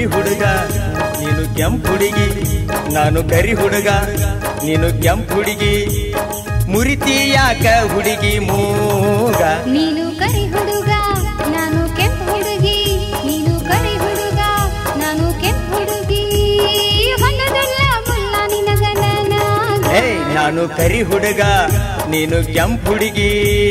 ಕರಿ ಹುಡುಗ ನೀನು ಕೆಂಪು ಹುಡುಗಿ ನಾನು ಕರಿ ಹುಡುಗ ನೀನು ಕೆಂಪು ಹುಡುಗಿ ಮುರಿತಿ ಯಾಕ ಹುಡುಗಿ ಮೂಗ ನೀನು ಕರಿ ಹುಡುಗ ನಾನು ಕೆಂಪು ಹುಡುಗಿ ನೀನು ಕರಿ ಹುಡುಗ ನಾನು ಕೆಂಪು ಹುಡುಗಿ ಹೊಲದಲ್ಲ ಮುಲ್ಲ ನಿನಗ ನನಗ. ಏ ನಾನು ಕರಿ ಹುಡುಗ ನೀನು ಕೆಂಪು ಹುಡುಗಿ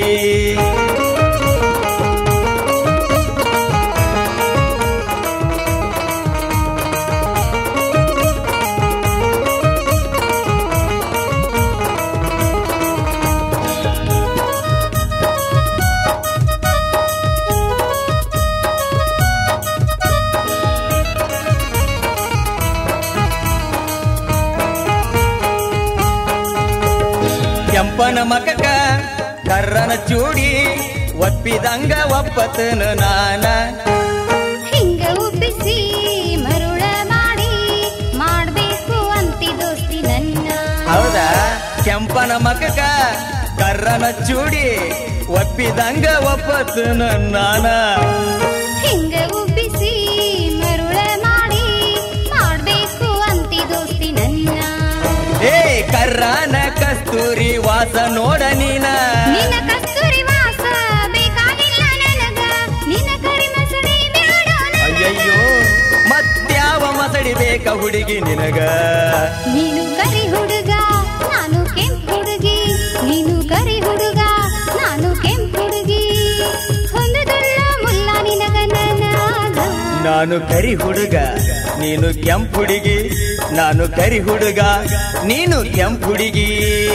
ಕೆಂಪನ ಮಕಕ ಕರ್ರನ ಚೂಡಿ ಒಪ್ಪಿದಂಗ ಒಪ್ಪತನ ನಾನ ಹಿಂಗ ಉಬ್ಬಿಸಿ ಮರುಳ ಮಾಡಿ ಮಾಡ್ಬೇಕು ಅಂತಿ ದೋಸ್ತಿ ನನ್ನ ಹೌದಾ ಕೆಂಪನ ಮಕಕ ಕರ್ರನ ಚೂಡಿ ಒಪ್ಪಿದಂಗ ಒಪ್ಪತನ ನಾನ ಹಿಂಗ ಉಬ್ಬಿಸಿ ಮರುಳ ಮಾಡಿ ಮಾಡ್ಬೇಕು ಅಂತಿ ದೋಸ್ತಿ ನನ್ನ ಏ ಕರ್ರನ ಕಸ್ತೂರಿ ವಾಸ ನೋಡ ನೀನ ನಿನ್ನ ಕಸ್ತೂರಿ ವಾಸ ಬೇಕಾಗಿಲ್ಲ ನನಗ ನಿನ್ನ ಕರಿ ಮಸಡಿ ಬ್ಯಾಡ ನನಗ. ಅಯ್ಯಯ್ಯೋ ಮತ್ಯಾವ ಮಸಡಿ ಬೇಕ ಹುಡುಗಿ ನಿನಗ ನೀನು ಕರಿ ಹುಡುಗ ನಾನು ಕೆಂಪು ಹುಡುಗಿ ನೀನು ಕರಿ ಹುಡುಗ ನಾನು ಕೆಂಪು ಹುಡುಗಿ ಹೊಂದದಲ್ಲ ಮುಲ್ಲ ನಿನಗ ನನಗ ನಾನು ಕರಿ ಹುಡುಗ ನೀನು ಕೆಂಪು ಹುಡುಗಿ ನಾನು ಕರಿ ಹುಡುಗ ನೀನು ಕೆಂಪು ಹುಡುಗಿ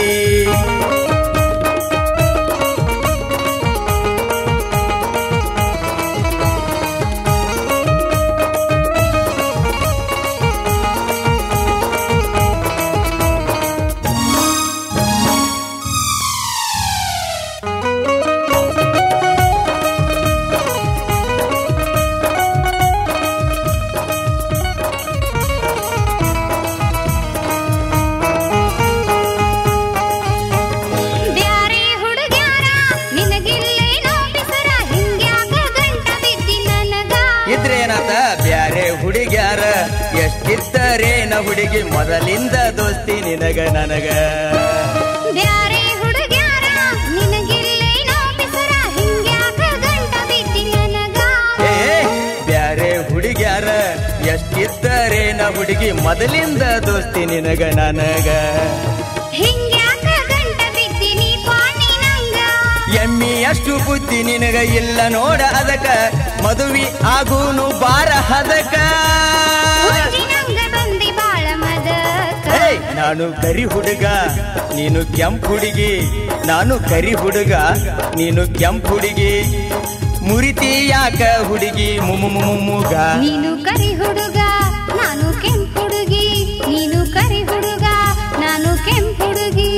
ಬ್ಯಾರೆ ಹುಡುಗ್ಯಾರ ನಿನಗಿಲ್ಲೇನೋ ಬಿಸರ ಹಿಂಗ್ಯಾಕ ಗಂಟ ಬಿದ್ದಿ ನನಗ ಇದ್ರೇನಾತ ಬ್ಯಾರೆ ಹುಡುಗ್ಯಾರ ಎಷ್ಟಿದ್ದರೇನ ಹುಡುಗಿ ಮೊದಲಿಂದ ದೋಸ್ತಿ ನಿನಗ ನನಗ ಬ್ಯಾರೆ ಹುಡುಗ್ಯಾರ ನಿನಗಿಲ್ಲೇನೋ ಬಿಸರ ಹಿಂಗ್ಯಾಕ ಗಂಟ ಬಿದ್ದಿ ನನಗ ಏ ಬ್ಯಾರೆ ಹುಡುಗ್ಯಾರ ಎಷ್ಟಿದ್ದರೇನ ಹುಡುಗಿ ಮೊದಲಿಂದ ದೋಸ್ತಿ ನಿನಗ ನನಗ ಹಿಂಗ್ಯಾಕ ಗಂಟ ಬಿದ್ದಿನಿ ಪಾಣಿ ನಂಗ ಎಮ್ಮಿ ಅಷ್ಟು ಬುದ್ಧಿ ನಿನಗ ಇಲ್ಲ ನೋಡ ಅದಕ ಮದುವಿ ಆಗೂನು ಬಾರ ಹದಕ ಹುಡುಗಿ ನಂಗ ಬಂದಿ ಬಾಳ ಮದಕ ಏಯ್, ನಾನು ಕರಿ ಹುಡುಗ ನೀನು ಕೆಂಪು ಹುಡುಗಿ ನಾನು ಕರಿ ಹುಡುಗ ನೀನು ಕೆಂಪು ಹುಡುಗಿ ಮುರಿತಿ ಯಾಕ ಹುಡುಗಿ ಮುಮು ಮುಮು ಮುಗ ನೀನು ಕರಿ ಹುಡುಗ ನಾನು ಕೆಂಪು ಹುಡುಗಿ ನೀನು ಕರಿ ಹುಡುಗ ನಾನು ಕೆಂಪು ಹುಡುಗಿ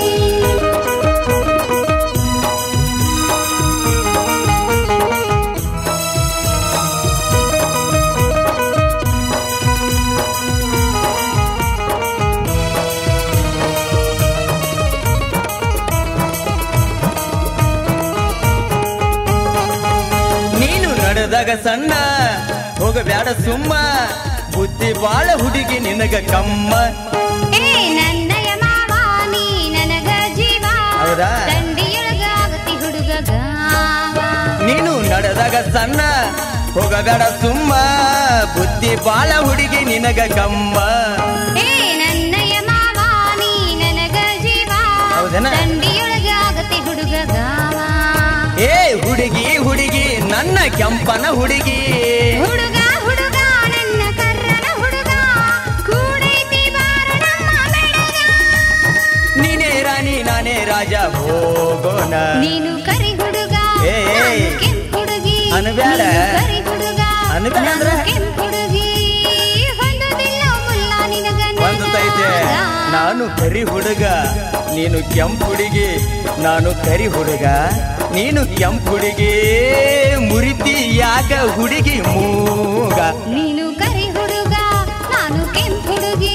ನೀನು ನಡೆದಾಗ ಸಣ್ಣ ಹೋಗಬ್ಯಾಡ ಸುಮ್ಮ ಬುದ್ಧಿ ಬಾಳ ಹುಡುಗಿ ನಿನಗ ಕಮ್ಮ ಏ ನನ್ನಯ ಮಾವ ನೀ ನನಗ ಜೀವ ಹೌದಾ? ದಂಡಿಯೊಳಗ ಆಗತಿ ಹುಡುಗ ಗಾವ ನೀನು ನಡೆದಾಗ ಸಣ್ಣ ಹೋಗಬೇಡ ಸುಮ್ಮ ಬುದ್ಧಿ ಬಾಳ ಹುಡುಗಿ ನಿನಗ ಕಮ್ಮ ಏ ನನ್ನಯ ಮಾವ ನೀ ನನಗ ಜೀವ ಹೌದೇನ? ದಂಡಿಯೊಳಗ ಆಗತಿ ಹುಡುಗ ಗಾವ ಏ ಹುಡುಗಿ ಹುಡುಗಿ ನನ್ನ ಕೆಂಪನ ಹುಡುಗಿ ಹುಡುಗ ಹುಡುಗ ನನ್ನ ಕರ್ರನ ಹುಡುಗ ಕೂಡೈತಿ ಬಾರ ನಮ್ಮ ಬೆಡಗ ನೀನೇ ರಾಣಿ ನಾನೇ ರಾಜ ಹೋಗೋಣ ನೀನು ಕರಿ ಹುಡುಗ ಏ, ಏ. ನಾನು ಕೆಂಪು ಹುಡುಗಿ ಅನ್ಬ್ಯಾಡ. ನೀನು ಕರಿ ಹುಡುಗ ಅನ್ಬ್ಯಾಡ ನಾನು ಅಂದ್ರ? ಕೆಂಪು ಹುಡುಗಿ ಹೊಂದುದಿಲ್ಲ ಮುಲ್ಲ ನಿನಗ ಬಂದತೈತೆ ನನಗ. ನಾನು ಕರಿ ಹುಡುಗ ನೀನು ಕೆಂಪು ಹುಡುಗಿ ನಾನು ಕರಿ ಹುಡುಗ ನೀನು ಕೆಂಪು ಹುಡುಗಿ ಮುರಿತಿ ಯಾಕ ಹುಡುಗಿ ಮೂಗ ನೀನು ಕರಿ ಹುಡುಗ ನಾನು ಕೆಂಪು ಹುಡುಗಿ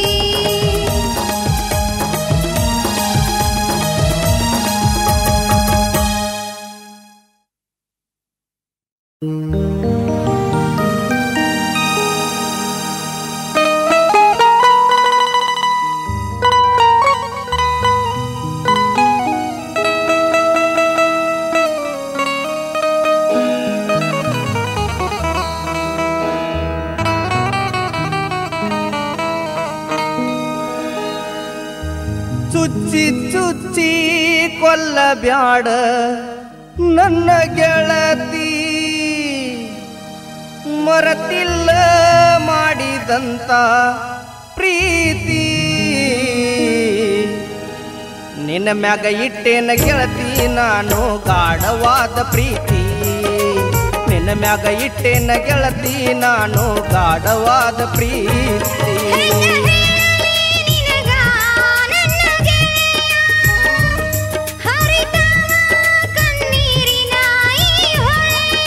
ಚುಚ್ಚಿ ಚುಚ್ಚಿ ಕೊಲ್ಲಬ್ಯಾಡ ನನ್ನ ಗೆಳತಿ ಮರತಿಲ್ಲ ಮಾಡಿದಂತ ಪ್ರೀತಿ ನಿನ್ನ ಮ್ಯಾಗ ಇಟ್ಟೇನ ಗೆಳತಿ ನಾನು ಗಾಢವಾದ ಪ್ರೀತಿ ನಿನ್ನ ಮ್ಯಾಗ ಇಟ್ಟೇನ ಗೆಳತಿ ನಾನು ಗಾಢವಾದ ಪ್ರೀತಿ ನಿನಗ ನನ್ನ ಗೆಳೆಯ ಹರಿತವ ಕಣ್ಣೀರಿನ ಈ ಹೊಳೆಯ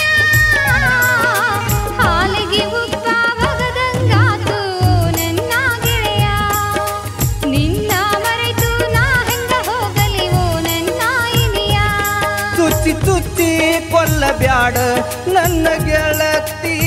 ಹಾಲಿಗೆ ಉಪ್ಪ ಬಗದಂಗಾತು ನನ್ನ ಗೆಳೆಯ ನಿನ್ನ ಮರೆತು ನಾ ಹೆಂಗ ಹೋಗಲಿ ಓ ನನ್ನ ಇನಿಯ ಚುಚ್ಚಿ ಚುಚ್ಚಿ ಕೊಲ್ಲಬ್ಯಾಡ ನನ್ನ ಗೆಳತಿ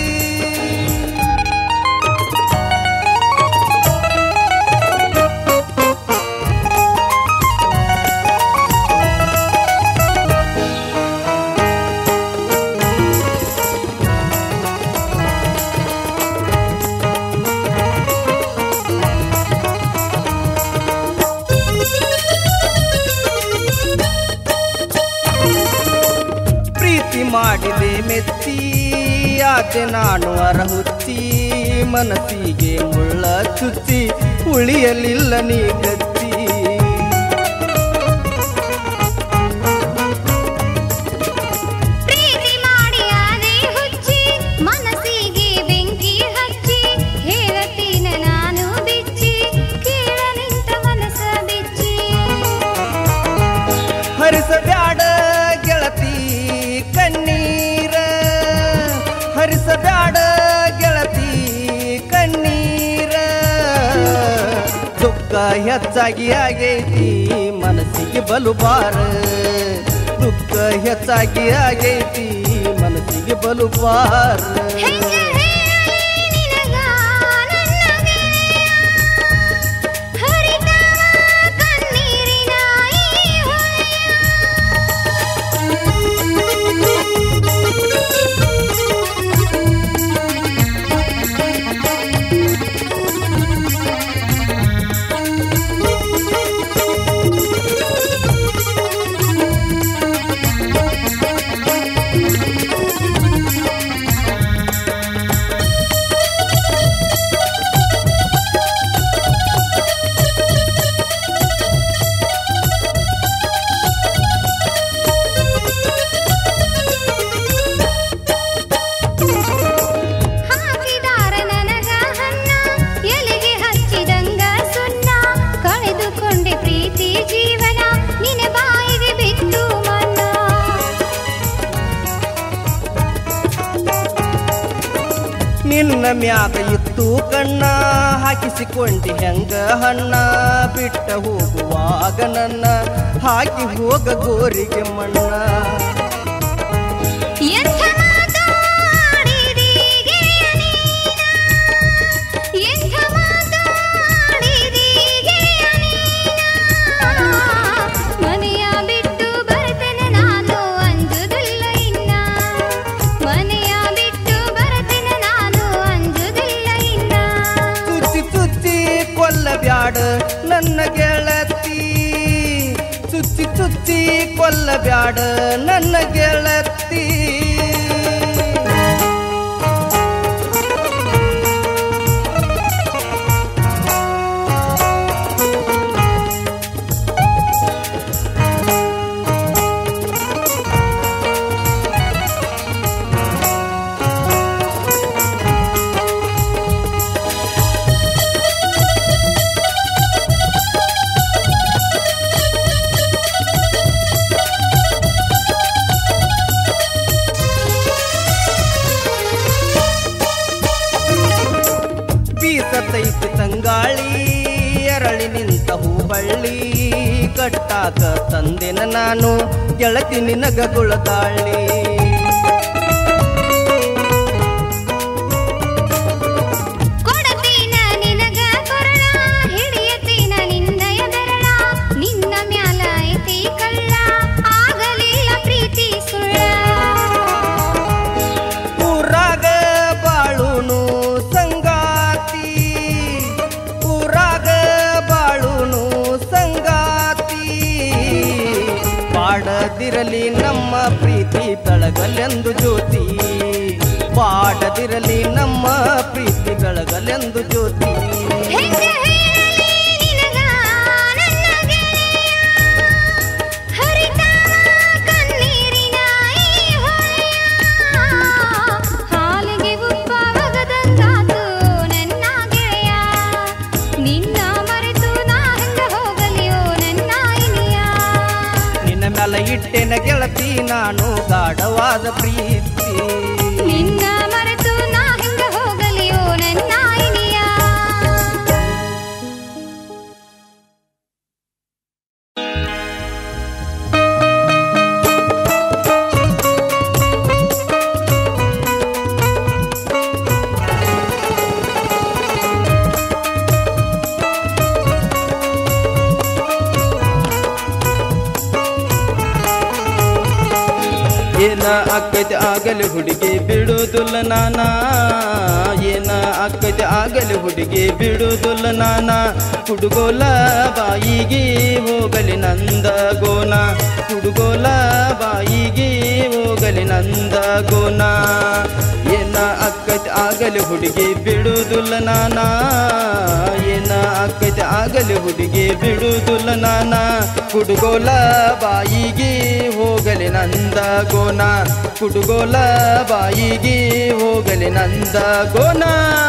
ಪ್ರೀತಿ ಮಾಡಿದೆ ಮೆಚ್ಚಿ ಆತೆ ನಾನು ಅರಹುಚ್ಚಿ ಮನಸ್ಸಿಗೆ ಮುಳ್ಳ ಚುಚ್ಚಿ ಉಳಿಯಲಿಲ್ಲ ನೀ ಗಚ್ಚಿ ಪ್ರೀತಿ ಮಾಡಿ ಆದೆ ಹುಚ್ಚಿ ಮನಸ್ಸಿಗೆ ಬೆಂಕಿ ಹಚ್ಚಿ ಹೇಳತೀನ ನಾನು ಬಿಚ್ಚಿ ಕೇಳ ನಿಂತ ಮನಸ್ಸ ಬಿಚ್ಚಿ ಹರಿಸಬ್ಯಾಡ ಗೆಳತಿ ಕಣ್ಣೀರ ಹರಿಸಬ್ಯಾಡ ಗೆಳತಿ ಕಣ್ಣೀರ ದುಃಖ ಹೆಚ್ಚಾಗಿ ಆಗೈತಿ ಮನಸ್ಸಿಗೆ ಬಲು ಬಾರ ದುಃಖ ಹೆಚ್ಚಾಗಿ ಆಗೈತಿ ಮನಸ್ಸಿಗೆ ಬಲು ಬಾರ ಹೆಂಗ ಹೇಳಲಿ ನಿನಗ ನನ್ನ ಗೆಳೆಯ ಹರಿತವ ಕಣ್ಣೀರಿನ ಈ ಹಾಕಿದಾರ ನನಗ ಹನ್ನ ಎಲೆಗೆ ಹಚ್ಚಿದಂಗ ಸುಣ್ಣ ಕಳೆದುಕೊಂಡೆ ಪ್ರೀತಿ ಜೀವನ ನಿನ ಬಾಯಿಗೆ ಬಿತ್ತು ಮನ್ನ ನಿನ್ನ ಮ್ಯಾಗ ಇತ್ತು ಕಣ್ಣ ಹಾಕಿಸಿಕೊಂಡಿ ಹೆಂಗ ಹಣ್ಣ ಬಿಟ್ಟ ಹೋಗುವಾಗ ನನ್ನ ಹಾಕಿ ಹೋಗ ಗೋರಿಗೆ ಮಣ್ಣ ಎಂಥ ಮಾತಾಡಿದಿ ಗೆಳೆಯ ನೀನ? ಎಂಥ ಮಾತಾಡಿದಿ ಗೆಳೆಯ ನೀನ? ಮನೆಯ ಬಿಟ್ಟು ಬರ್ತೇನೆ ನಾನು ಅಂಜುದಿಲ್ಲ ಇನ್ನ ಮನೆಯ ಬಿಟ್ಟು ಬರ್ತೇನೆ ನಾನು ಅಂಜುದಿಲ್ಲ ಇನ್ನ ಚುಚ್ಚಿ ಚುಚ್ಚಿ ಕೊಲ್ಲಬ್ಯಾಡ ನನ್ನ ಗೆಳತಿ ಚುಚ್ಚಿ ಚುಚ್ಚಿ ಕೊಲ್ಲಬ್ಯಾಡ ನನ್ನ ಗೆಳತಿ ಬೀಸತೈತಿ ತಂಗಾಳಿ ಅರಳಿ ನಿಂತ ಹೂಬಳ್ಳಿ ಕಟ್ಟಾಕ ತಂದೆನ ನಾನು ಗೆಳತಿ ನಿನಗ ಗುಳದಾಳಿ ಕೊಡತೀನ ನಿನಗ ಕೊರಳ ಹಿಡಿಯತೀನ ನಿನ್ನಯ ಬೆರಳ ನಿನ್ನ ಮ್ಯಾಲ ಐತಿ ಕಳ್ಳ ಆಗಲಿಲ್ಲ ಪ್ರೀತಿ ಸುಳ್ಳ ಊರಾಗ ಬಾಳುನು ಸಂಗಾತಿ ಊರಾಗ ಬಾಳುನು ಸಂಗಾತಿ ಬಾಡದಿರಲಿ ನಮ್ಮ ಪ್ರೀತಿ ಬೆಳಗಲೆಂದು ಜ್ಯೋತಿ ಬಾಡದಿರಲಿ ನಮ್ಮ ಪ್ರೀತಿ ಬೆಳಗಲೆಂದು ಜ್ಯೋತಿ ಹೆಂಗ ಹೇಳಲಿ ನಿನಗ ನನ್ನ ಗೆಳೆಯ ಹರಿತಾವ ಕಣ್ಣೀರಿನ ಈ ಹೊಳೆಯ ಹಾಲಿಗೆ ಉಪ್ಪ ಒಗದಂಗಾತು ನನ್ನ ಗೆಳೆಯ ನಿನ್ನ ಮರೆತು ನಾ ಹೆಂಗ ಹೋಗಲಿಯೋ ನನ್ನ ಇನಿಯ ನಿನ್ನ ಮೇಲೆ ಇಟ್ಟೆನ ಗೆಳತಿ ನಾನು ಗಾಢವಾದ ಪ್ರೀತಿ ನಿನ್ನ ಮರೆತು ನಾ ಹೆಂಗ ಹೋಗಲಿಯೋ ನನ್ನ ಇನಿಯ ಏನ ಅಕ್ಕದ ಆಗಲಿ ಹುಡುಗಿ ಬಿಡುವುದಿಲ್ಲ ನಾನ ಏನ ಅಕ್ಕದ ಆಗಲಿ ಹುಡುಗಿ ಬಿಡುವುದಿಲ್ಲ ನಾನ ಹುಡುಗೋಲ ಬಾಯಿಗೆ ಹೋಗಲಿ ನಂದ ಗೋನ ಹುಡುಗೋಲ ಬಾಯಿಗೆ ಹೋಗಲಿ ನಂದ ಗೋನ ಏನ ಅಕ್ಕದ ಆಗಲಿ ಹುಡುಗಿ ಬಿಡುವುದಿಲ್ಲ ನಾನ ಏನ ಅಕ್ಕದ ಆಗಲಿ ಹುಡುಗಿ ಬಿಡುವುದಿಲ್ಲ ನಾನ ಹುಡುಗೋಲ ಬಾಯಿಗೆ ಹೋಗಲಿ ನಂದ ಗೋನ ಹುಡುಗೋಲ ಬಾಯಿಗೆ ಹೋಗಲಿ ನಂದ ಗೋನ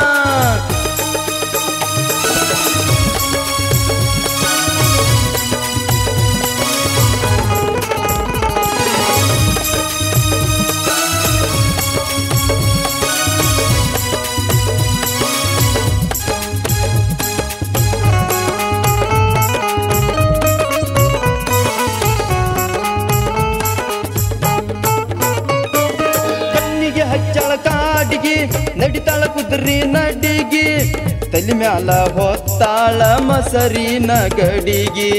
ಕಣ್ಣಿಗೆ ಹಚ್ಚಳ ಕಾಡಿಗೆ ನಡಿತಾಳ ಕುದುರಿ ನಡಿಗೆ ತಲೆ ಮ್ಯಾಲ ಹೊತ್ತಾಳ ಮಸರಿನ ಗಡಿಗೆ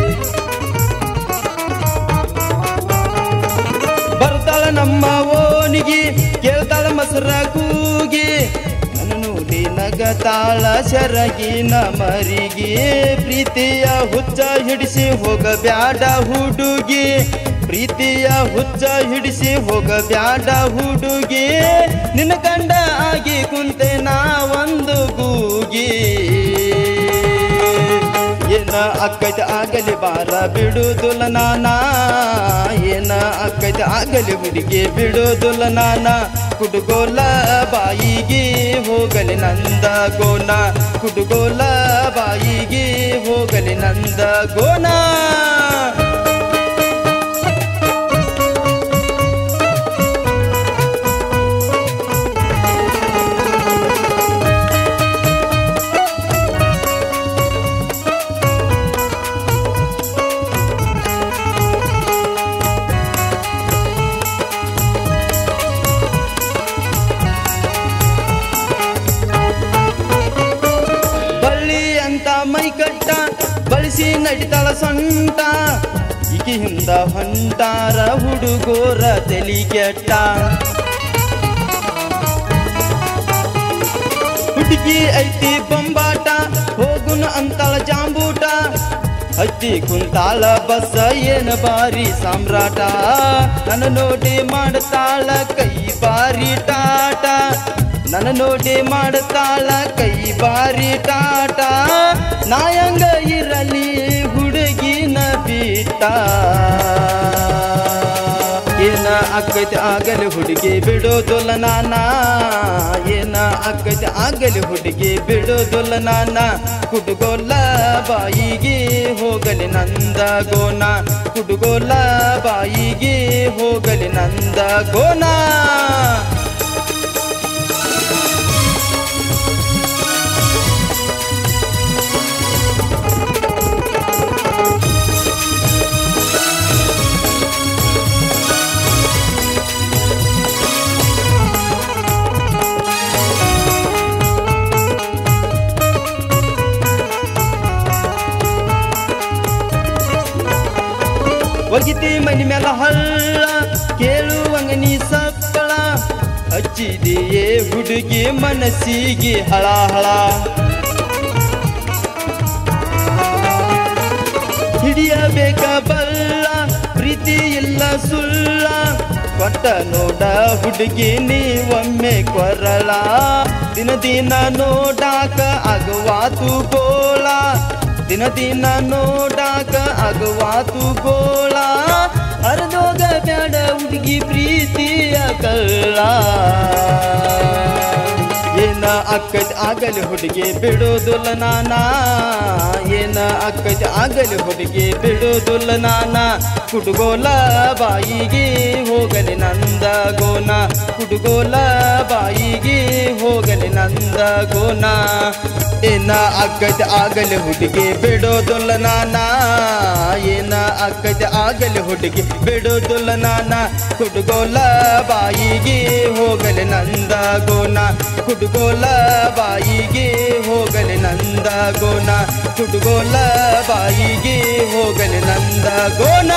ಬರ್ತಾಳ ನಮ್ಮ ಓನಿಗೆ ಕೇಳ್ತಾಳ ಮಸರ ಕೂಗಿ ನನ್ನ ನೋಡಿ ನಗತಾಳ ಸೆರಗಿನ ಮರಿಗೆ ಪ್ರೀತಿಯ ಹುಚ್ಚ ಹಿಡಿಸಿ ಹೋಗಬ್ಯಾಡ ಹುಡುಗಿ ಪ್ರೀತಿಯ ಹುಚ್ಚ ಹಿಡಿಸಿ ಹೋಗಬ್ಯಾಡ ಹುಡುಗಿ ನಿನ್ನ ಕಂಡ ಆಗಿ ಕುಂತೆ ನಾ ಒಂದು ಗೂಗಿ ಏನ ಅಕ್ಕದ ಆಗಲಿ ಬಾರ ಬಿಡುವುದಿಲ್ಲ ನಾನ ಏನ ಅಕ್ಕದ ಆಗಲಿ ಹುಡುಗಿ ಬಿಡುವುದಿಲ್ಲ ನಾನ ಕುಡುಗೋಲ ಬಾಯಿಗೆ ಹೋಗಲಿ ನಂದ ಗೋನ ಕುಡುಗೋಲ ಬಾಯಿಗೆ ಹೋಗಲಿ ನಂದ ಗೋನ ಬಳ್ಳಿ ಅಂತ ಮೈ ಕಟ್ಟ ಬಳಸಿ ನಡಿತಾಳ ಸೊಂಟ ಈಕಿ ಹಿಂದ ಹೊಂಟಾರ ಹುಡುಗೋರ ತಲಿ ಕೆಟ್ಟ ಹುಡುಗಿ ಐತಿ ಬೊಂಬಾಟ ಹೋಗುನ ಅಂತಾಳ ಜಾಂಬೂಟ ಹತ್ತಿ ಕುಂತಾಳ ಬಸ್ಸ ಏನ ಬಾರಿ ಸಾಮ್ರಾಟ ನನ್ನ ನೋಡಿ ಮಾಡ್ತಾಳ ಕೈ ಬಾರಿ ಟಾಟ ನನ್ನ ನೋಡಿ ಮಾಡ್ತಾಳ ಕೈ ಬಾರಿ ಟಾಟ ನಾಯಂಗ ಇರಲಿ ಹುಡುಗಿನ ಬಿಟ್ಟ ಏನ ಅಕ್ಕದ ಆಗಲಿ ಹುಡುಗಿ ಬಿಡೋದಿಲ್ಲ ನಾನ ಏನ ಅಕ್ಕದ ಆಗಲಿ ಹುಡುಗಿ ಬಿಡೋದಿಲ್ಲ ನಾನ ಕುಡುಗೋಲ ಬಾಯಿಗೆ ಹೋಗಲಿ ನಂದ ಗೋನ ಕುಡುಗೋಲ ಬಾಯಿಗೆ ಹೋಗಲಿ ನಂದ ಗೋನ ಒಗಿತಿ ಮನಿ ಮೇಲ ಹಳ್ಳ ಕೇಳುವಂಗ ನೀ ಸಪ್ಪಳ ಹಚ್ಚಿದೆಯೇ ಹುಡುಗಿ ಮನಸ್ಸಿಗೆ ಹಳ ಹಳ ಹಿಡಿಯಬೇಕ ಬಲ್ಲ ಪ್ರೀತಿ ಇಲ್ಲ ಸುಳ್ಳ ಕೊಟ್ಟ ನೋಡ ಹುಡುಗಿ ನೀ ಒಮ್ಮೆ ಕೊರಳ ದಿನ ದಿನ ನೋಡಾಕ ಅಗವಾತು ಗೋಳ ದಿನ ದಿನ ನೋಡಾಕ ಅಗವಾತು ಗೋಳ ಅರ್ದೋಗ ಬ್ಯಾಡ ಹುಡುಗಿ ಪ್ರೀತಿಯ ಕಳ್ಳ ಏನ ಅಕ್ಕಜ್ ಆಗಲಿ ಹುಡುಗಿ ಬಿಡೋದುಲ್ಲ ನಾನ ಏನ ಅಕ್ಕಜ್ ಆಗಲಿ ಹುಡುಗಿ ಬಿಡೋದುಲ್ಲ ನಾನ ಕುಡುಗೋಲ ಬಾಯಿಗೆ ಹೋಗಲಿ ನಂದ ಗೋನ ಕುಡುಗೋಲ ಬಾಯಿಗೆ ಹೋಗಲಿ ನಂದ ಗೋನ ಏನ ಅಕ್ಕಜ್ ಆಗಲಿ ಹುಡುಗಿ ಬಿಡೋದುಲ್ಲ ನಾನ ಏನ ಅಕ್ಕಜ್ ಆಗಲಿ ಹುಡುಗಿ ಬಿಡೋದುಲ್ಲ ನಾನ ಕುಡುಗೋಲ ಬಾಯಿಗೆ ಹೋಗಲಿ ನಂದ ಗೋನ ಕುಡುಗೋಲ ಬಾಯಿಗೆ ಹೋಗಲಿ ನಂದ ಗೋನ ಕುಡುಗೋಲ ಬಾಯಿಗೆ ಹೋಗಲಿ ನಂದ ಗೋನ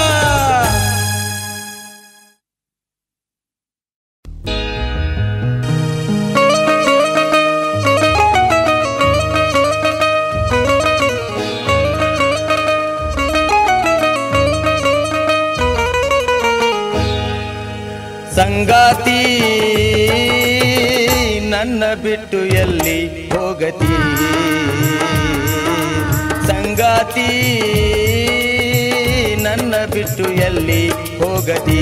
ಸಂಗಾತಿ ನನ್ನ ಬಿಟ್ಟು ಎಲ್ಲಿ ಹೋಗತಿ ಸಂಗಾತಿ ನನ್ನ ಬಿಟ್ಟು ಎಲ್ಲಿ ಹೋಗತಿ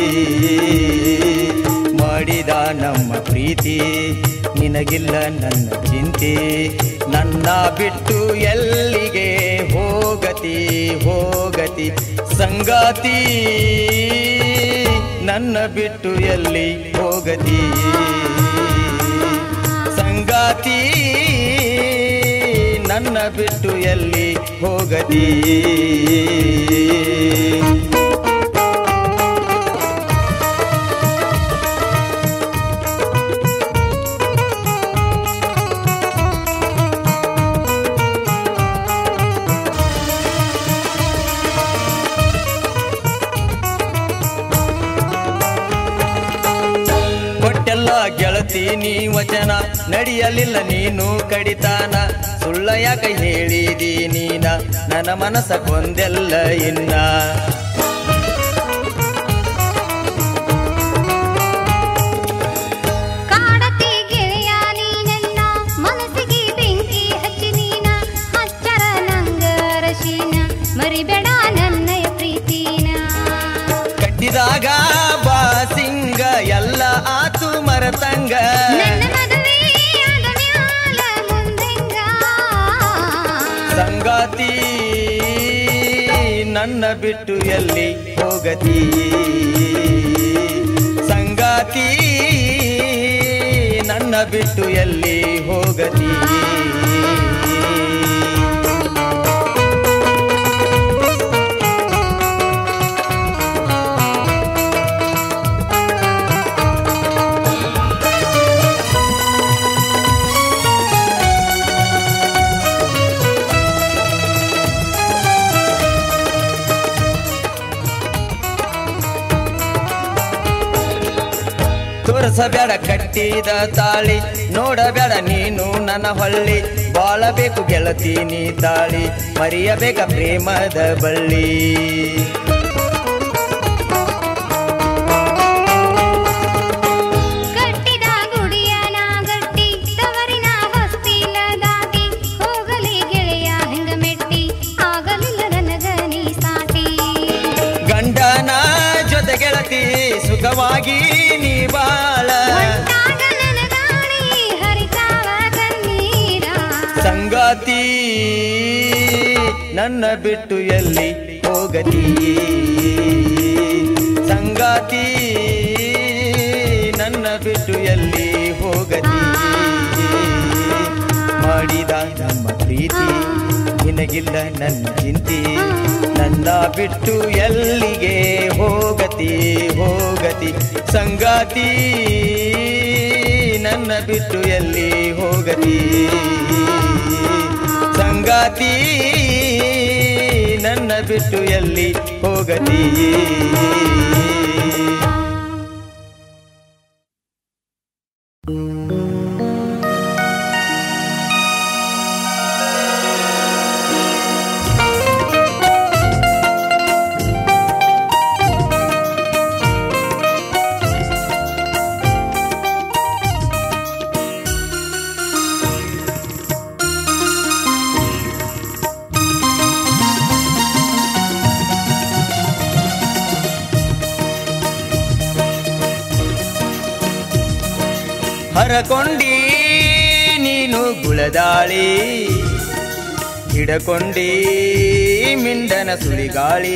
ಮಾಡಿದ ನಮ್ಮ ಪ್ರೀತಿ ನಿನಗಿಲ್ಲ ನನ್ನ ಚಿಂತೆ ನನ್ನ ಬಿಟ್ಟು ಎಲ್ಲಿಗೆ ಹೋಗತಿ ಹೋಗತಿ ಸಂಗಾತಿ ನನ್ನ ಬಿಟ್ಟು ಎಲ್ಲಿ ಹೋಗತಿ ಸಂಗಾತಿ ನನ್ನ ಬಿಟ್ಟು ಎಲ್ಲಿ ಹೋಗತಿ ಕೊಟ್ಟೆಲ್ಲ ಗೆಳತಿ ನೀ ವಚನ ನಡೆಯಲಿಲ್ಲ ನೀನು ಕಡಿತಾನ ಸುಳ್ಳ ಯಾಕ ಹೇಳಿದಿ ನೀನ ನನ್ನ ಮನಸ ಕೊಂದೆಲ್ಲ ಇನ್ನ ಕಾಡತಿ ಗೆಳೆಯ ನೀನನ್ನ ಮನಸ್ಸಿಗೆ ಬೆಂಕಿ ಹಚ್ಚಿ ನೀನ ಹಚ್ಚರ ನಂಗ ರಶೀನ ಮರಿಬೇಡ ನನ್ನಯ ಪ್ರೀತಿನ ಕಟ್ಟಿದಾಗ ಬಾಸಿಂಗ ಎಲ್ಲ ಆತು ಮರತಂಗ ನನ್ನ ಮದುವೆ ಆದ ಮ್ಯಾಲ ಮುಂದೆಂಗ ಸಂಗಾತಿ ನನ್ನ ಬಿಟ್ಟು ಎಲ್ಲಿ ಹೋಗತಿ ಸಂಗಾತಿ ನನ್ನ ಬಿಟ್ಟು ಎಲ್ಲಿ ಹೋಗತಿ ತೋರಿಸಬೇಡ ಕಟ್ಟಿದ ತಾಳಿ ನೋಡಬೇಡ ನೀನು ನನ್ನ ಹೊಳ್ಳಿ ಬಾಳಬೇಕು ಗೆಳತಿ ನೀ ತಾಳಿ ಮರೆಯಬೇಕ ಪ್ರೇಮದ ಬಳ್ಳಿ ಕಟ್ಟಿದ ಗುಡಿಯ ನಾ ಗಟ್ಟಿ ತವರಿನ ಹೊಸ್ತಿಲ ದಾಟಿ ಹೋಗಲಿ ಗೆಳೆಯ ಹೆಂಗ ಮೆಟ್ಟಿ ಆಗಲಿಲ್ಲ ನನಗ ನೀ ಸಾಟಿ ಗಂಡನ ಜೊತೆ ಗೆಳತಿ ಸುಖವಾಗಿ ನೀ ಬಾಳ ಹೊಂಟಾಗ ನನಗಾಣಿ ಹರಿತಾವ ಕಣ್ಣೀರ ಸಂಗಾತಿ ನನ್ನ ಬಿಟ್ಟು ಎಲ್ಲಿ ಹೋಗತಿ ಸಂಗಾತಿ ನನ್ನ ಬಿಟ್ಟು ಎಲ್ಲಿ ಹೋಗತಿ ಮಾಡಿದ ನಮ್ಮ ಪ್ರೀತಿ ನಿನಗಿಲ್ಲ ನನ್ನ ಚಿಂತೆ ನನ್ನ ಬಿಟ್ಟು ಎಲ್ಲಿಗೆ ಹೋಗತಿ ಹೋಗತಿ ಸಂಗಾತಿ ನನ್ನ ಬಿಟ್ಟು ಎಲ್ಲಿ ಹೋಗತಿ ಸಂಗಾತಿ ನನ್ನ ಬಿಟ್ಟು ಎಲ್ಲಿ ಹೋಗತಿ ಹರಕೊಂಡಿ ನೀನು ಗುಳದಾಳಿ ಹಿಡಕೊಂಡಿ ಮಿಂಡನ ಸುಳಿಗಾಳಿ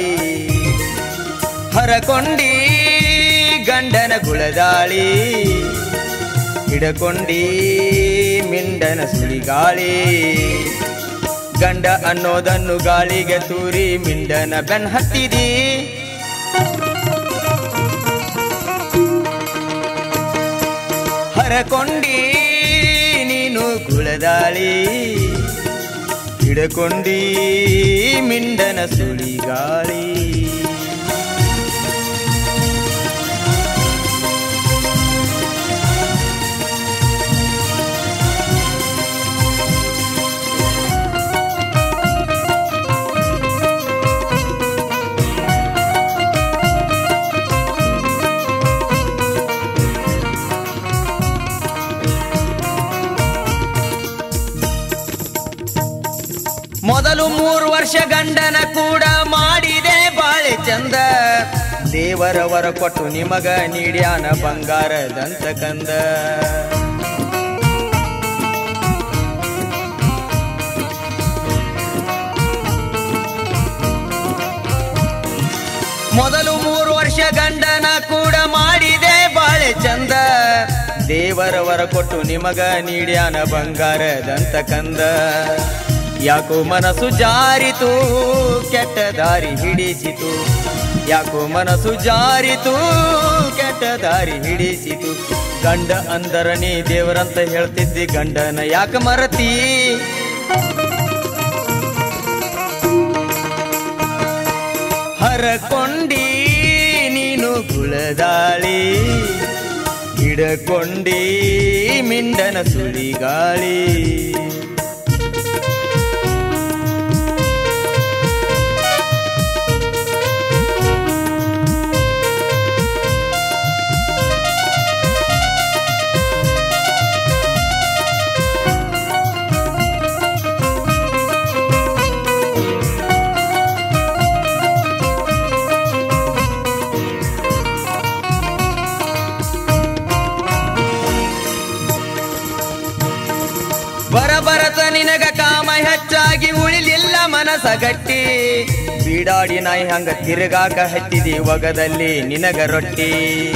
ಹರಕೊಂಡಿ ಗಂಡನ ಗುಳದಾಳಿ ಹಿಡಕೊಂಡಿ ಮಿಂಡನ ಸುಳಿಗಾಳಿ ಗಂಡ ಅನ್ನೋದನ್ನು ಗಾಳಿಗೆ ತೂರಿ ಮಿಂಡನ ಬೆನ್ ಹತ್ತಿದಿ ಹರಕೊಂಡಿ ನೀನು ಕುಳದಾಳಿ ಹಿಡಕೊಂಡಿ ಮಿಂಡನ ಸುಳಿಗಾಳಿ ಮೊದಲು ಮೂರು ವರ್ಷ ಗಂಡನ ಕೂಡ ಮಾಡಿದೆ ಬಾಳೆ ಚಂದ ದೇವರ ವರ ಕೊಟ್ಟು ನಿಮಗ ನೀಡ್ಯಾನ ಬಂಗಾರದಂತ ಕಂದ ಮೊದಲು ಮೂರು ವರ್ಷ ಗಂಡನ ಕೂಡ ಮಾಡಿದೆ ಬಾಳೆ ಚಂದ ದೇವರ ವರ ಕೊಟ್ಟು ನಿಮಗ ನೀಡ್ಯಾನ ಬಂಗಾರದಂತ ಕಂದ ಯಾಕೋ ಮನಸ್ಸು ಜಾರಿತು ಕೆಟ್ಟ ದಾರಿ ಹಿಡಿಸಿತು ಯಾಕೋ ಮನಸ್ಸು ಜಾರಿತು ಕೆಟ್ಟ ದಾರಿ ಹಿಡಿಸಿತು ಗಂಡ ಅಂದರ ನೀ ದೇವರಂತ ಹೇಳ್ತಿದ್ದಿ ಗಂಡನ ಯಾಕ ಮರತಿ ಹರಕೊಂಡಿ ನೀನು ಗುಳದಾಳಿ ಹಿಡಕೊಂಡಿ ಮಿಂಡನ ಸುಳಿಗಾಳಿ ಬರಬರತ ನಿನಗ ಕಾಮ ಹೆಚ್ಚಾಗಿ ಉಳಿಲಿಲ್ಲ ಮನಸ ಗಟ್ಟಿ ಬೀಡಾಡಿ ನಾಯಿ ಹಂಗ ತಿರುಗಾಕ ಹತ್ತಿದಿ ಒಗದಲ್ಲಿ ನಿನಗ ರೊಟ್ಟಿ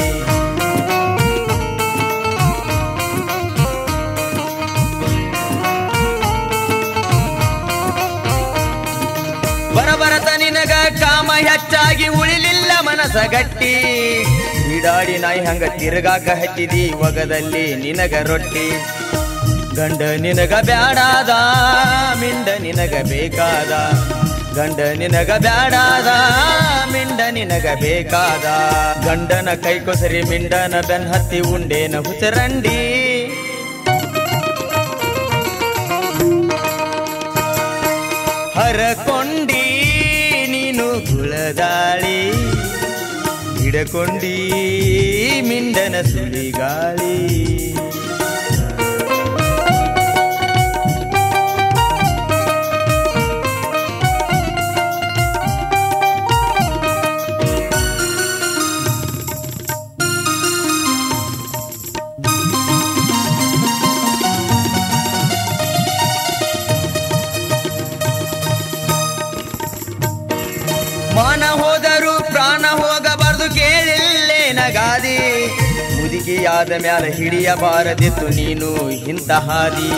ಬರಬರತ ನಿನಗ ಕಾಮ ಹೆಚ್ಚಾಗಿ ಉಳಿಲಿಲ್ಲ ಮನಸ ಗಟ್ಟಿ ಬೀಡಾಡಿ ನಾಯಿ ಹಂಗ ತಿರುಗಾಕ ಹತ್ತಿದಿ ಒಗದಲ್ಲಿ ನಿನಗ ರೊಟ್ಟಿ ಗಂಡ ನಿನಗ ಬ್ಯಾಡಾದ ಮಿಂಡ ನಿನಗ ಬೇಕಾದ ಗಂಡ ನಿನಗ ಬ್ಯಾಡಾದ ಮಿಂಡ ನಿನಗ ಬೇಕಾದ ಗಂಡನ ಕೈ ಕೊಸರಿ ಮಿಂಡನ ಬೆನ್ ಹತ್ತಿ ಉಂಡೇನ ಹುಚರಂಡಿ ಹರಕೊಂಡಿ ನೀನು ಗುಳದಾಳಿ ಹಿಡಕೊಂಡಿ ಮಿಂಡನ ಸುಳಿಗಾಳಿ ಮಾನ ಹೋದರೂ ಪ್ರಾಣ ಹೋಗಬಾರ್ದು ಕೇಳಿಲ್ಲೇನ ಗಾದಿ ಮುದುಕಿಯಾದ ಮ್ಯಾಲ ಹಿಡಿಯಬಾರದಿತ್ತು ನೀನು ಇಂಥ ಹಾದಿ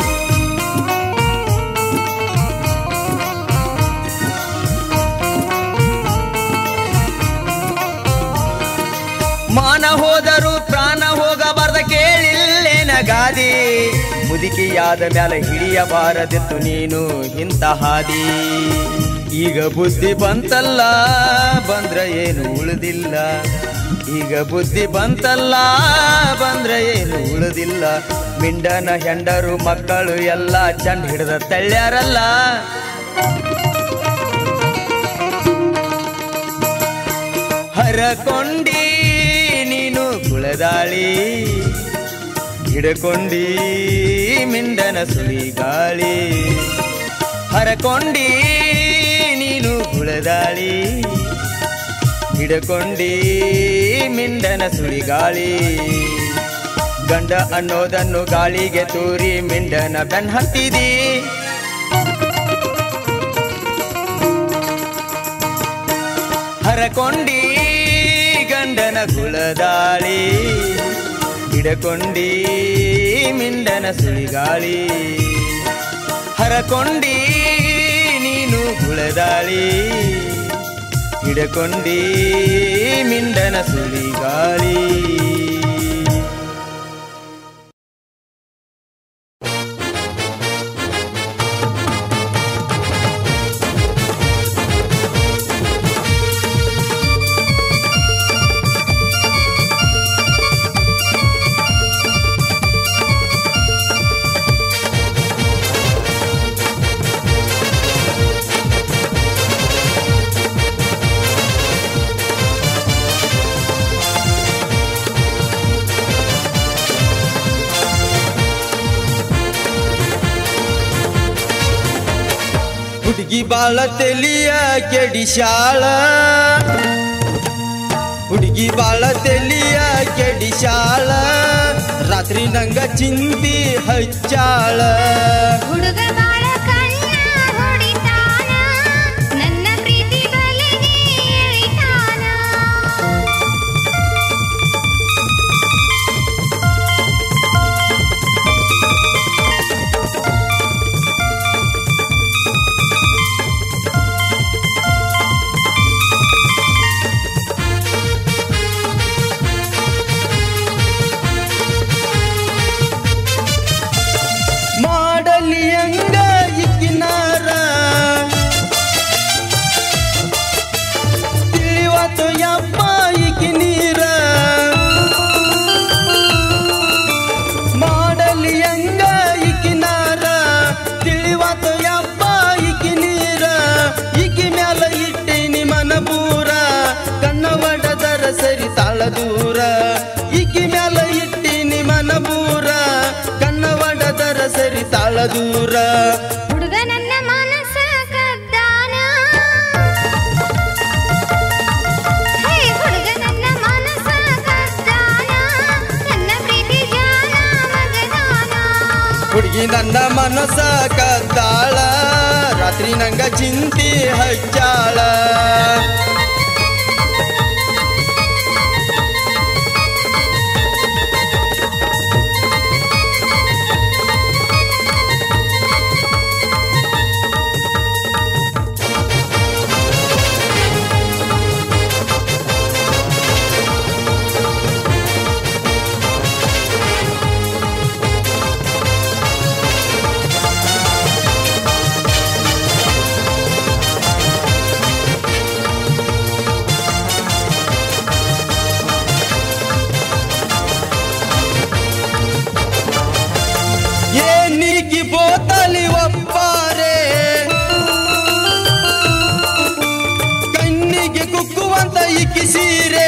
ಮಾನ ಹೋದರೂ ಪ್ರಾಣ ಹೋಗಬಾರ್ದ ಕೇಳಿಲ್ಲೇನ ಗಾದಿ ಮುದುಕಿಯಾದ ಮ್ಯಾಲ ಹಿಡಿಯಬಾರದಿತ್ತು ನೀನು ಇಂಥ ಹಾದಿ ಈಗ ಬುದ್ಧಿ ಬಂತಲ್ಲ ಬಂದ್ರ ಏನು ಉಳಿದಿಲ್ಲ ಈಗ ಬುದ್ಧಿ ಬಂತಲ್ಲ ಬಂದ್ರ ಏನು ಉಳಿದಿಲ್ಲ ಮಿಂಡನ ಹೆಂಡರು ಮಕ್ಕಳು ಎಲ್ಲ ಚಂಡ್ ಹಿಡ್ದ ತಳ್ಳ್ಯಾರಲ್ಲ ಹರಕೊಂಡಿ ನೀನು ಕುಳದಾಳಿ ಹಿಡಕೊಂಡಿ ಮಿಂಡನ ಸುಳಿಗಾಳಿ ಹರಕೊಂಡಿ ನೀನು ಕುಳದಾಳಿ ಹಿಡಕೊಂಡಿ ಮಿಂಡನ ಸುಳಿಗಾಳಿ ಗಂಡ ಅನ್ನೋದನ್ನು ಗಾಳಿಗೆ ತೂರಿ ಮಿಂಡನ ಬೆನ್ ಹತ್ತಿದಿ ಹರಕೊಂಡಿ ಗಂಡನ ಕುಲದಾಳಿ ಹಿಡಕೊಂಡಿ ಮಿಂಡನ ಸುಳಿಗಾಳಿ ಹರಕೊಂಡಿ ನೀನು ಕುಲದಾಳಿ ಹಿಡಕೊಂಡಿ ಮಿಂಡನ ಸುಳಿಗಾಳಿ ಹುಡುಗಿ ಬಾಳ ತೆಲಿಯ ಕೆಡಿಶಾಳ ಹುಡುಗಿ ಬಾಳ ತೆಲಿಯ ಕೆಡಿಶಾಳ ರಾತ್ರಿ ನಂಗ ಚಿಂತಿ ಹಚ್ಚಾಳ ಹುಡುಗ ಬಾಳ ಕಣ್ಣ ಹೊಡಿತಾನ ನನ್ನ ಪ್ರೀತಿ ಬಲೆಗೆ ಎಳಿತಾನ ಮಾಡಲಿ ಹಂಗ ಇಕ್ಕಿನಾರ ತಿಳಿವತ್ತು ಯಪ್ಪ ಇಕ್ಕಿ ನೀರ ಮಾಡಲಿ ಹಂಗ ಇಕ್ಕಿನಾರ ತಿಳಿವತ್ತು ಯಪ್ಪ ಇಕ್ಕಿ ನೀರ ಇಕ್ಕಿ ಮ್ಯಾಲ ಇಟ್ಟಿನಿ ಮನಪೂರ ಕಣ್ಣ ಒಡದರ ಸರಿ ತಾಳ ದೂರ ಇಕ್ಕಿ ಮ್ಯಾಲ ಇಟ್ಟಿನಿ ಮನಪೂರ ಕಣ್ಣ ಒಡದರ ಸರಿ ತಾಳ ದೂರ ಹುಡುಗ ನನ್ನ ಮನಸ್ಸ ಕದ್ದಾನ ಹೇ ಹುಡುಗ ನನ್ನ ಮನಸ್ಸ ಕದ್ದಾನ ನನ್ನ ಪ್ರೀತಿ ಜಾನ ಮಗದಾನ ಹುಡುಗಿ ನನ್ನ ಮನಸ್ಸ ಕದ್ದಾಳ ರಾತ್ರಿ ನಂಗ ಚಿಂತಿ ಹಚ್ಚಾಳ ಏನಿಗಿ ಬೋತಲಿ ಒಪ್ಪಾರೆ ಕಣ್ಣಿಗೆ ಕುಕ್ಕುವಂತ ಇಕ್ಕಿ ಸೀರೆ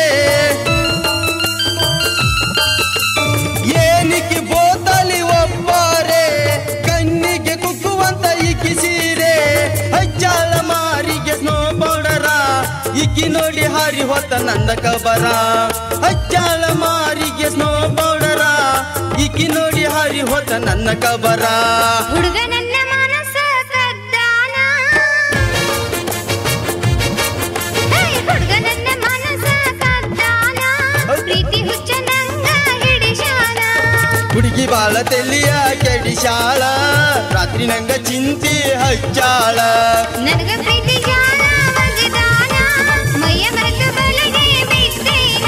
ಏನಿಗೆ ಬೋತಲಿ ಒಪ್ಪಾರೆ ಕಣ್ಣಿಗೆ ಕುಕ್ಕುವಂತ ಇಕ್ಕಿ ಸೀರೆ ಹಚ್ಚಾಳ ಮಾರಿಗೆ ಸ್ನೋ ಪೌಡರ ಇಕ್ಕಿ ನೋಡಿ ಹಾರಿ ಹೊತ್ತ ನಂದ ಕಬರ ಹಚ್ಚಾಳ ಮಾರಿಗೆ ಸ್ನೋ ಪೌಡರ ಇಕ್ಕಿ ನೋಡಿ ಹಾರಿ ಹೊತ್ತ ನನ್ನ ಕಬರ ಹುಡುಗ ನನ್ನ ಮನಸ್ಸ ಕದ್ದಾನ ಹೇ ಹುಡುಗ ನನ್ನ ಮನಸ್ಸ ಕದ್ದಾನ ಪ್ರೀತಿ ಹುಚ್ಚ ನಂಗ ಹಿಡಿಶಾನ ಹುಡುಗಿ ಬಾಳ ತೆಲಿಯ ಕೆಡಿಶಾಳ ರಾತ್ರಿ ನಂಗ ಚಿಂತಿ ಹಚ್ಚಾಳ ನನಗ ಪ್ರೀತಿ ಜಾನ ಮಗದಾನ ಮೈಯ ಮರೆತು ಬಲೆಗೆ ಬಿದ್ದೇನ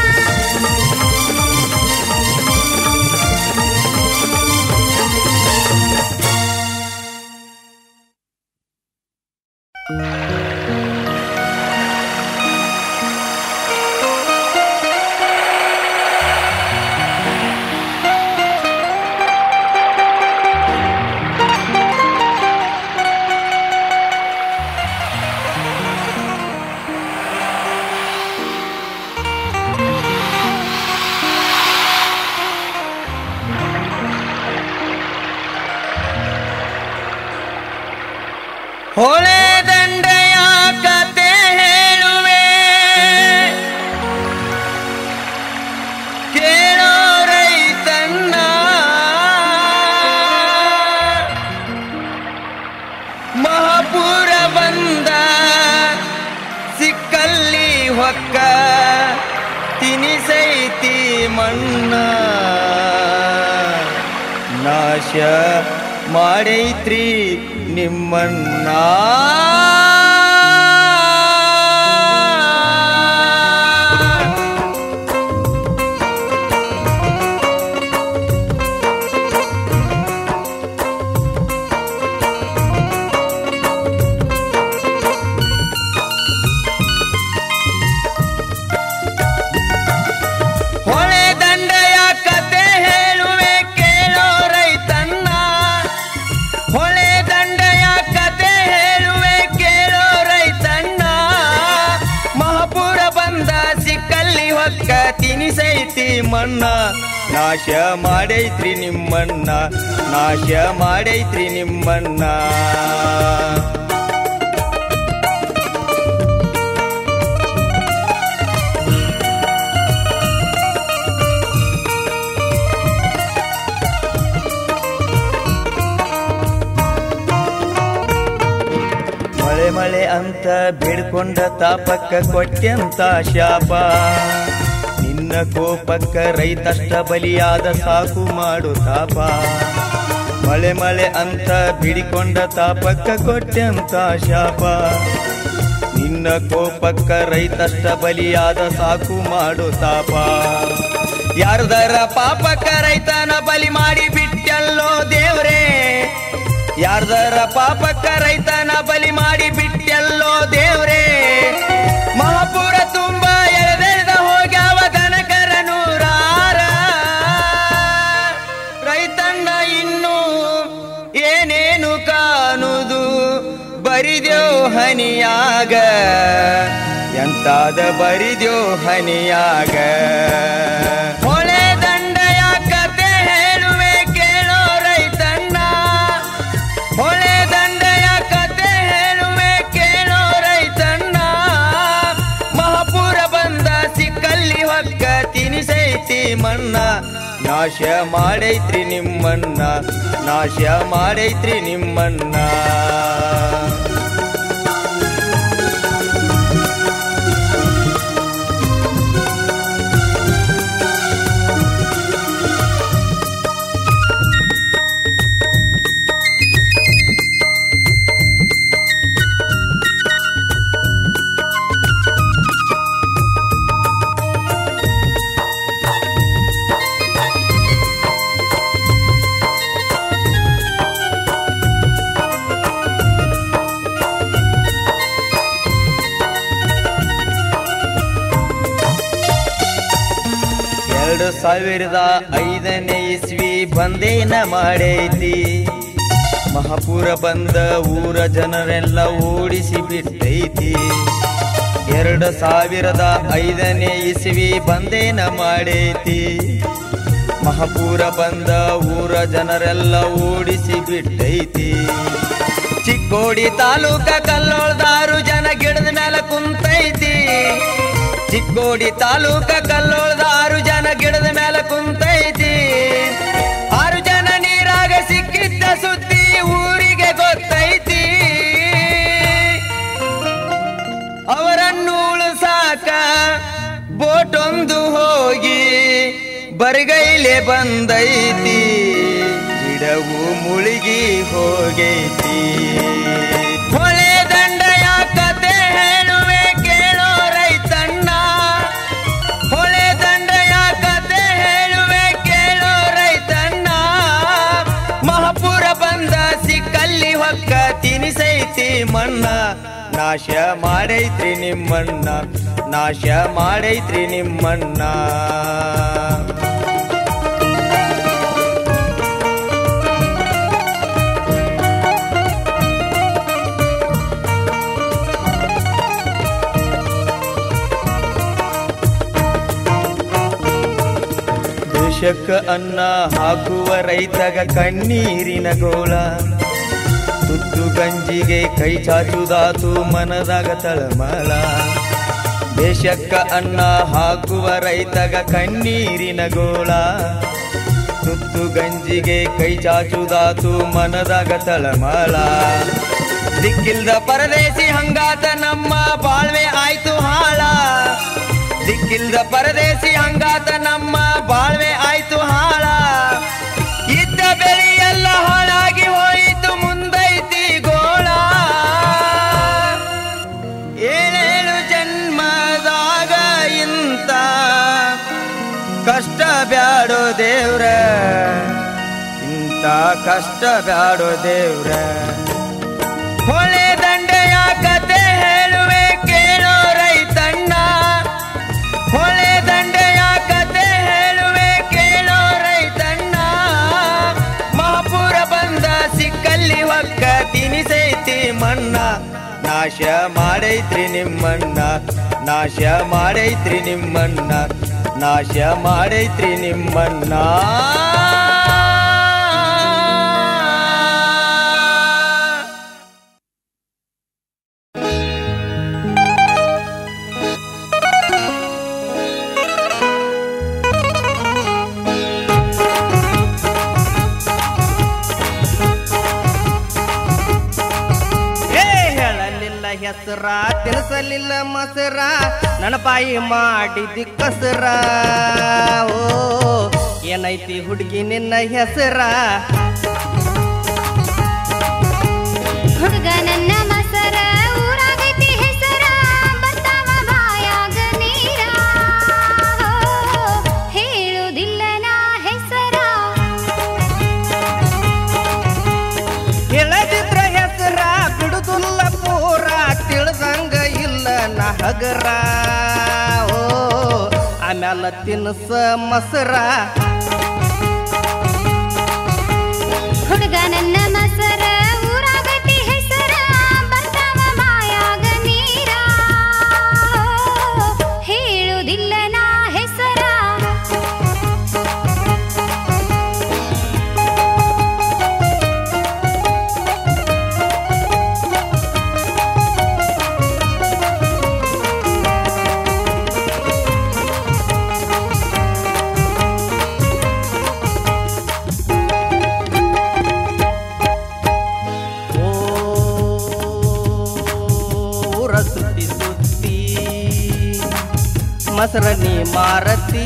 ಹೊಳೆ ದಂಡೆಯ ಕತೆ ಹೇಳುವೆ ಕೇಳೋ ರೈತನ ಹೊಕ್ಕ ತಿನಿಸೈತಿ ಮಣ್ಣ ನಾಶ ಮಾಡೈತ್ರಿ ನಿಮ್ಮನ್ನ ಹೊಳೆ ದಂಡೆಯ ಕತೆ ಹೇಳುವೆ ಕೇಳೋ ರೈತನ್ನ ಹೊಳೆ ದಂಡೆಯ ಕತೆ ಹೇಳುವೆ ಕೇಳೋ ರೈತನ್ನ ಮಹಾಪುರ ಬಂದ ಸಿಕ್ಕಲ್ಲಿ ಹೊಕ್ಕ ತಿನಿಸೈತಿ ಮಣ್ಣ ನಾಶ ಮಾಡೈತ್ರಿ ನಿಮ್ಮನ್ನ ನಾಶ ಮಾಡೈತ್ರಿ ನಿಮ್ಮನ್ನ ಮಳೆ ಮಳೆ ಅಂತ ಬೇಡ್ಕೊಂಡ ತಾಪಕ್ಕ ಕೊಟ್ಟೆಂತ ಶಾಪ ನಿನ್ನ ಕೋಪಕ್ಕ ರೈತಷ್ಟ ಬಲಿಯಾದ ಸಾಕು ಮಾಡು ತಾಪ ಮಳೆ ಮಳೆ ಅಂತ ಬಿಡಿಕೊಂಡ ತಾಪಕ್ಕ ಕೊಟ್ಟೆಂತ ಶಾಪ ನಿನ್ನ ಕೋಪಕ್ಕ ರೈತಷ್ಟ ಬಲಿಯಾದ ಸಾಕು ಮಾಡು ತಾಪ ಯಾರ್ದರ ಪಾಪಕ್ಕ ರೈತನ ಬಲಿ ಮಾಡಿ ಬಿಟ್ಟಲ್ಲೋ ದೇವ್ರೇ ಯಾರ್ದರ ಪಾಪಕ್ಕ ರೈತನ ಬಲಿ ಮಾಡಿ ಬಿಟ್ಟಲ್ಲೋ ದೇವ್ರೇ ಮಹಾಪುರ ತುಂಬ ಎಳೆದೆಳೆದ ಹೋಗ್ಯಾವ ದನಕರ ನೂರಾರ ರೈತಣ್ಣ ಇನ್ನು ಏನೇನು ಕಾಣುದು ಬರಿದ್ಯೋ ಹನಿಯಾಗ ಎಂತಾದ ಬರಿದ್ಯೋ ಹನಿಯಾಗ ಹೊಳೆ ದಂಡೆಯ ಕತೆ ಹೇಳುವೆ ಕೇಳೋ ರೈತಣ್ಣ ಹೊಳೆ ದಂಡೆಯ ಕತೆ ಹೇಳುವೆ ಕೇಳೋ ರೈತಣ್ಣ ಮಹಾಪುರ ಬಂದ ಸಿಕ್ಕಲ್ಲಿ ಹೊಕ್ಕ ತಿನಿಸೈತಿ ಮಣ್ಣ ನಾಶ ಮಾಡೈತ್ರಿ ನಿಮ್ಮನ್ನ ನಾಶ ಮಾಡೈತ್ರಿ ನಿಮ್ಮನ್ನ ಎರಡು ಸಾವಿರದ ಐದನೇ ಇಸ್ವಿ ಬಂದೇನ ಮಾಡೈತಿ ಮಹಾಪುರ ಬಂದ ಊರ ಜನರೆಲ್ಲ ಓಡಿಸಿ ಬಿಟ್ಟೈತಿ ಎರಡು ಸಾವಿರದ ಐದನೇ ಇಸ್ವಿ ಬಂದೇನ ಮಾಡೈತಿ ಮಹಾಪುರ ಬಂದ ಊರ ಜನರೆಲ್ಲ ಓಡಿಸಿ ಬಿಟ್ಟೈತಿ ಚಿಕ್ಕೋಡಿ ತಾಲೂಕ ಕಲ್ಲೋಳ್ದಾರು ಜನ ಗಿಡದ ಮೇಲೆ ಕುಂತೈತಿ ಚಿಕ್ಕೋಡಿ ತಾಲೂಕ ಕಲ್ಲೋಳ್ದಾರು ಜನ ಗಿಡದ ಮೇಲೆ ಕುಂತೈತಿ ಆರು ಜನ ನೀರಾಗ ಸಿಕ್ಕಿದ್ದ ಸುದ್ದಿ ಊರಿಗೆ ಗೊತ್ತೈತಿ ಅವರನ್ನು ಉಳಿಸಾಕ ಬೋಟೊಂದು ಹೋಗಿ ಬರಿಗೈಲೆ ಬಂದೈತಿ ಗಿಡವು ಮುಳುಗಿ ಹೋಗೈತಿ ಹೊಳೆ ದಂಡೆಯ ಕತೆ ಹೇಳುವೆ ಕೇಳೋ ರೈತಣ್ಣ ಹೊಳೆ ದಂಡೆಯ ಕತೆ ಹೇಳುವೆ ಕೇಳೋ ರೈತಣ್ಣ ಮಹಾಪುರ ಬಂದ ಸಿಕ್ಕಲ್ಲಿ ಹೊಕ್ಕ ತಿನಿಸೈತಿ ಮಣ್ಣ ನಾಶ ಮಾಡೈತ್ರಿ ನಿಮ್ಮಣ್ಣ ನಾಶ ಮಾಡೈತ್ರಿ ನಿಮ್ಮಣ್ಣ ದೇಶಕ್ಕ ಅನ್ನ ಹಾಕುವ ರೈತಗ ಕಣ್ಣೀರಿನ ಗೋಳ ತುತ್ತು ಗಂಜಿಗೆ ಕೈ ಚಾಚುದಾತು ಮನದಾಗ ತಳಮಳ ದೇಶಕ್ಕ ಅನ್ನ ಹಾಕುವ ರೈತಗ ಕಣ್ಣೀರಿನ ಗೋಳ ತುತ್ತು ಗಂಜಿಗೆ ಕೈ ಚಾಚುದಾತು ಮನದಾಗ ತಳಮಳ ದಿಕ್ಕಿಲ್ದ ಪರದೇಸಿ ಹಂಗಾತ ನಮ್ಮ ಬಾಳ್ವೆ ಆಯ್ತು ಹಾಳ ಇಲ್ದ ಪರದೇಸಿ ಹಂಗಾತ ನಮ್ಮ ಬಾಳ್ವೆ ಆಯ್ತು ಹಾಳ ಇದ್ದ ಬೆಳಿ ಎಲ್ಲ ಹಾಳಾಗಿ ಹೋಯಿತು ಮುಂದೈತಿ ಗೋಳ ಏಳೇಳು ಜನ್ಮದಾಗ ಇಂತ ಕಷ್ಟ ಬ್ಯಾಡೋ ದೇವ್ರ ಇಂತ ಕಷ್ಟ ಬ್ಯಾಡೋ ದೇವ್ರ ಹೊಳೆ ದಂಡೆಯ ಕತೆ ಹೇಳುವೆ ಕೇಳೋ ರೈತಣ್ಣ ಹೊಳೆ ದಂಡೆಯ ಕತೆ ಹೇಳುವೆ ಕೇಳೋ ರೈತಣ್ಣ ಮಹಾಪುರ ಬಂದ ಸಿಕ್ಕಲ್ಲಿ ಒಕ್ಕ ತಿನಿಸೈತಿ ಮಣ್ಣ ನಾಶ ಮಾಡೈತ್ರಿ ನಿಮ್ಮಣ್ಣ ನಾಶ ಮಾಡೈತ್ರಿ ನಿಮ್ಮಣ್ಣ ನಾಶ ಮಾಡೈತ್ರಿ ನಿಮ್ಮಣ್ಣ ಏ ಹೇಳಲಿಲ್ಲ ಹೆಸರ ತಿನ್ಸಲಿಲ್ಲ ಮಸರ ನನ್ನ ಬಾಯಿ ಮಾಡಿದಿ ಕಸರ ಓ ಏನೈತಿ ಹುಡುಗಿ ನಿನ್ನ ಹೆಸರ ಹುಡುಗ ನನ್ನ ಮಸರ ಊರಾಗೈತಿ ಹೆಸರ ಬರ್ತಾವ ಬಾಯಾಗ ನೀರ ಹೇಳುದಿಲ್ಲ ನಾ ಹೆಸರ ಹೇಳದಿದ್ರ ಹೆಸರ ಬಿಡುದಿಲ್ಲ ಪೂರ ತಿಳಿದಂಗ ಇಲ್ಲ ನ ಹಗರ ಓ ಆಮ್ಯಾಲ ತಿನ್ಸ ಮಸರ ಹುಡುಗ ನನ್ನ ಮಸರ ಊರಾಗೈತಿ ಹೆಸರ ಬರ್ತಾವ ಬಾಯಾಗ ನೀರ ಹೇಳುದಿಲ್ಲ ನಾ ಹೆಸರ ಓ ಊರ ಸುತ್ತಿ ಸುತ್ತಿ ಮಸರನಿ ಮಾರತಿ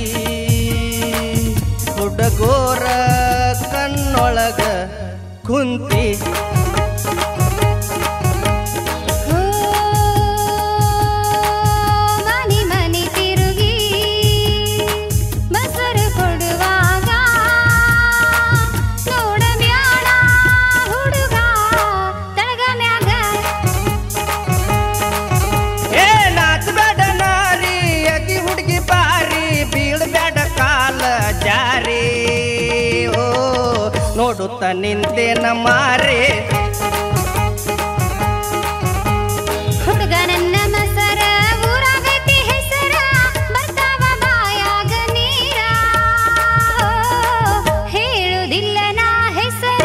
ಹುಡುಗೋರ ಕಣ್ಣೊಳಗ ಕುಂತಿ ಓ ಮನಿ ಮನಿ ತಿರುಗಿ ಬಸರು ಕೊಡುವಾಗ ನೋಡಬ್ಯಾಡ ಹುಡುಗ ತಳಗ ಮ್ಯಾಗ ಏ ನಾಚಬೇಡ ನಾರಿ ಅಗಿ ಹುಡುಗಿ ಬಾರಿ ಬೀಳ್ಬೇಡ ಕಾಲ ಜಾರಿ ಓ ನೋಡುತ್ತ ನಿಂತೇನ ಮಾರಿ ಹುಡುಗ ನನ್ನ ಮಸರ ಊರಾಗೈತಿ ಹೆಸರ ಬರ್ತಾವ ಬಾಯಾಗ ನೀರ ಹೇಳುದಿಲ್ಲ ನಾ ಹೆಸರ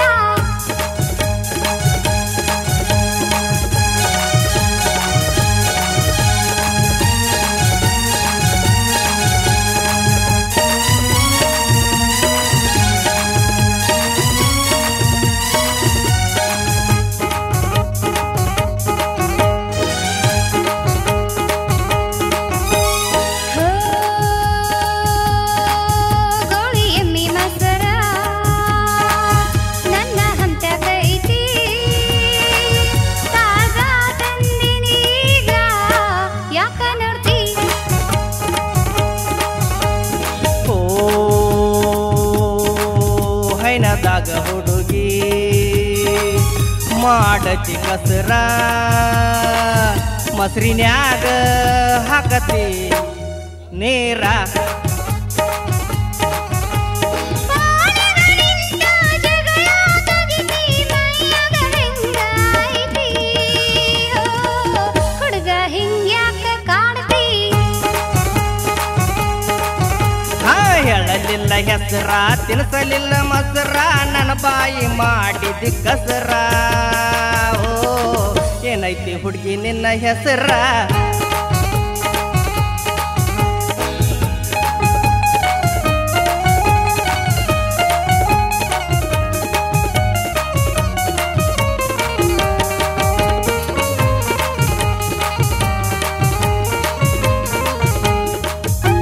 ಗೋಳಿ ಎಮ್ಮಿ ಮಸರ ನನ್ನ ಹಂತಕೈತಿ ತಾಜಾ ತಂದಿನೀಗ ಯಾಕ ನೋಡ್ತಿ ಓ ಹೈನದಾಗ ಹುಡುಗಿ ಮಾಡತಿ ಕಸರ ಮಸ್ರಿನ್ಯಾಗ ಹಾಕತಿ ನೇರ ಪಾಣಿಗಳಿಂದ ಜಗಳ ತೆಗಿತಿ ಮೈಯಾಗ ಹೆಂಗಾಯ್ತಿ ಹುಡುಗ ಹಿಂಗ್ಯಾಕ ಕಾಡ್ತಿ ಹಾ ಹೇಳಲಿಲ್ಲ ಹೆಸರ ತಿನ್ಸಲಿಲ್ಲ ಮಸರ ನನ್ನ ಬಾಯಿ ಮಾಡಿದಿ ಕಸರ ಓ ಏನೈತಿ ಹುಡುಗಿ ನಿನ್ನ ಹೆಸರ ಓ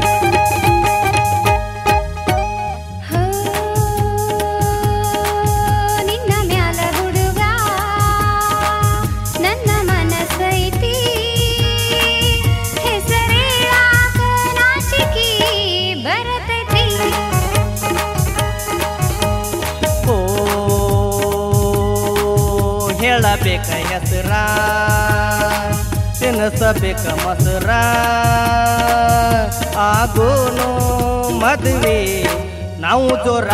ಹೇಳಬೇಕ ಹೆಸರ ತಿನ್ನಿಸಬೇಕ ಮೊಸರ ಆಗೋನು ಮದುವೆ ನಾವು ಜೋರ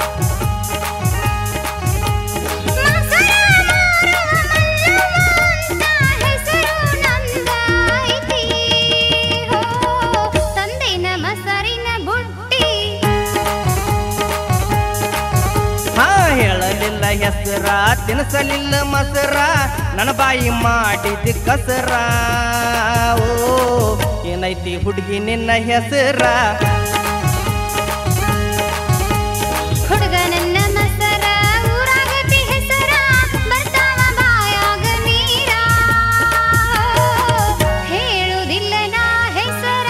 ಮಸರ ಮಾರುವ ಮಲ್ಲವ್ವ ಅಂತ ಹೆಸರು ನಂದಾಯ್ತಿ. ಹೋ, ತಂದೆನ ಮಸರಿನ ಬುಟ್ಟಿ ಹಾ ಹೇಳಲಿಲ್ಲ ಹೆಸರ ತಿನ್ಸಲಿಲ್ಲ ಮೊಸರ ನನ್ನ ಬಾಯಿ ಮಾಡಿದ ಕಸರ ಓ ಏನೈತಿ ಹುಡುಗಿ ನಿನ್ನ ಹೆಸರ ಹುಡುಗ ನನ್ನ ಮಸರ ಊರಾಗತಿ ಹೆಸರ ಬರ್ತಾವ ಬಾಯಾಗ ನೀರ ಹೇಳುವುದಿಲ್ಲ ನಾ ಹೆಸರ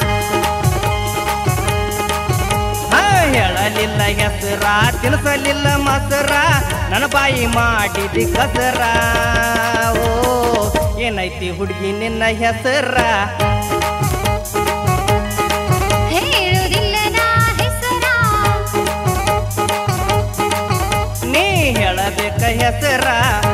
ಹಾ ಹೇಳಲಿಲ್ಲ ಹೆಸರ ತಿನ್ಸಲಿಲ್ಲ ಮೊಸರ ನನ್ನ ಬಾಯಿ ಮಾಡಿದ ಕಸರ ಓ ಏನೈತಿ ಹುಡುಗಿ ನಿನ್ನ ಹೆಸರ ಹೇಳುವುದಿಲ್ಲ ನಾ ಹೆಸರ ನೀ ಹೇಳಬೇಕ ಹೆಸರ